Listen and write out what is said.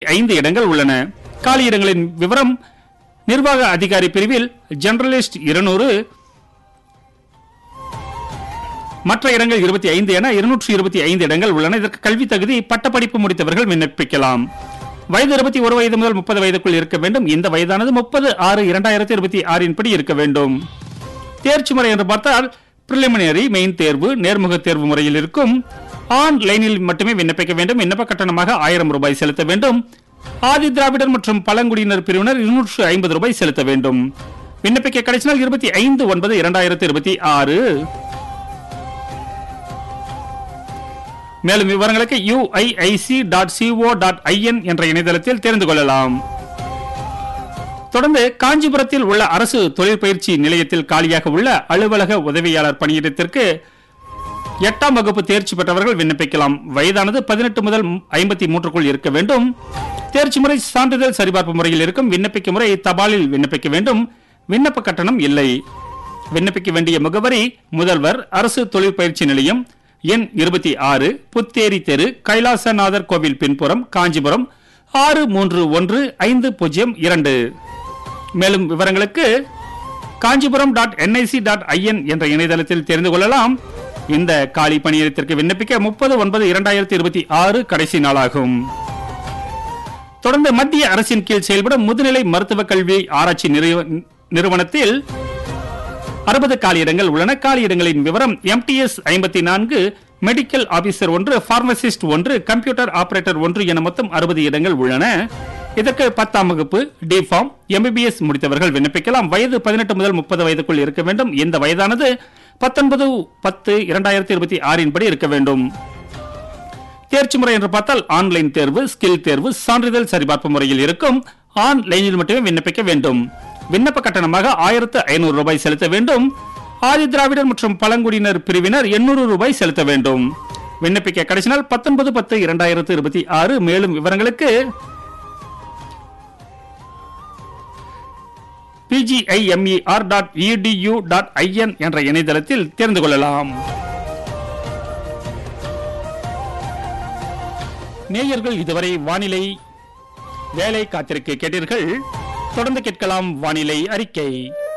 ஐந்து இடங்கள் உள்ளன காலி இடங்களின் விவரம் நிர்வாக அதிகாரி பிரிவில் ஜெனரலிஸ்ட் இருநூறு மற்ற இடங்கள் இருபத்தி ஐந்து என இருநூற்றி இருபத்தி ஐந்து இடங்கள் உள்ளன இதற்கு கல்வி தகுதி பட்டப்படிப்பு முடித்தவர்கள் விண்ணப்பிக்கலாம் வயது இருபத்தி ஒரு வயது முதல் முப்பது வயதுக்குள் இருக்க வேண்டும் இந்த வயதானது முப்பது ஆறு இரண்டாயிரத்தி இருபத்தி ஆறின் படி இருக்க வேண்டும் தேர்ச்சி முறை என்று பார்த்தால் பிரிலிமினரி மெயின் தேர்வு நேர்முக தேர்வு முறையில் இருக்கும் ஆன்லைனில் மட்டுமே விண்ணப்பிக்க வேண்டும் விண்ணப்ப கட்டணமாக ஆயிரம் ரூபாய் செலுத்த வேண்டும் ஆதி திராவிடர் மற்றும் பழங்குடியினர் பிரிவினர் இருநூற்று ஐம்பது ரூபாய் செலுத்த வேண்டும் விண்ணப்பிக்க கடைசி நாள் இருபத்தி ஐந்து ஒன்பது இரண்டாயிரத்தி இருபத்தி ஆறு மேலும் விவரங்களுக்கு UIIC dot CO dot IN என்ற இணையதளத்தில் தெரிந்து கொள்ளலாம் தொடர்ந்து காஞ்சிபுரத்தில் உள்ள அரசு தொழிற்பயிற்சி நிலையத்தில் காலியாக உள்ள அலுவலக உதவியாளர் பணியிடத்திற்கு எட்டாம் வகுப்பு தேர்ச்சி பெற்றவர்கள் விண்ணப்பிக்கலாம் வயதானது பதினெட்டு முதல் ஐம்பத்தி மூன்றுக்குள் இருக்க வேண்டும் தேர்ச்சி முறை சான்றிதழ் சரிபார்ப்பு முறையில் இருக்கும் விண்ணப்பிக்க முறை தபாலில் விண்ணப்பிக்க வேண்டும் விண்ணப்ப கட்டணம் இல்லை விண்ணப்பிக்க வேண்டிய முகவரி முதல்வர் அரசு தொழிற்பயிற்சி நிலையம் எண் இருபத்தி ஆறு புத்தேரி தெரு கைலாசநாதர் கோவில் பின்புறம் காஞ்சிபுரம் ஆறு மூன்று ஒன்று ஐந்து பூஜ்ஜியம் இரண்டு மேலும் விவரங்களுக்கு Kanchipuram dot NIC dot IN என்ற இணையதளத்தில் தெரிந்து கொள்ளலாம் இந்த காலி பணியிடத்திற்கு விண்ணப்பிக்க முப்பது ஒன்பது இரண்டாயிரத்தி இருபத்தி ஆறு கடைசி நாளாகும் தொடர்ந்து மத்திய அரசின் கீழ் செயல்படும் முதுநிலை மருத்துவக் கல்வி ஆராய்ச்சி நிறுவ- நிறுவனத்தில் அறுபது காலியிடங்கள் உள்ளன காலியிடங்களின் விவரம் எம்டிஎஸ் ஐம்பத்தி நான்கு மெடிக்கல் ஆபீசர் ஒன்று பார்மசிஸ்ட் ஒன்று கம்ப்யூட்டர் ஆபரேட்டர் ஒன்று என மொத்தம் அறுபது இடங்கள் உள்ளன இதற்கு பத்தாம் வகுப்பு டி ஃபார்ம் எம்பிபிஎஸ் முடித்தவர்கள் விண்ணப்பிக்கலாம் வயது பதினெட்டு முதல் முப்பது வயதுக்குள் இருக்க வேண்டும் இந்த வயதானது பத்தொன்பது பத்து இரண்டாயிரத்தி இருபத்தி ஆறின் படி இருக்க வேண்டும் தேர்ச்சி முறை என்று பார்த்தால் ஆன்லைன் தேர்வு ஸ்கில் தேர்வு சான்றிதழ் சரிபார்ப்பு முறையில் இருக்கும் ஆன்லைனில் மட்டுமே விண்ணப்பிக்க வேண்டும் விண்ணப்ப கட்டணமாக ஆயிரத்து ஐநூறு ரூபாய் செலுத்த வேண்டும் ஆதி திராவிடர் மற்றும் பழங்குடியினர் பிரிவினர் எண்ணூறு ரூபாய் செலுத்த வேண்டும் விண்ணப்பிக்க கடைசி நாள் பத்தொன்பது பத்து இரண்டாயிரத்து இருபத்தி ஆறு மேலும் விவரங்களுக்கு PGIMER dot EDU dot IN என்ற இணையதளத்தில் தெரிந்து கொள்ளலாம் நேயர்கள் இதுவரை வானிலை வேலை காத்திருக்க கேட்டீர்கள் தொடர்ந்து கேட்கலாம் வானிலை அறிக்கை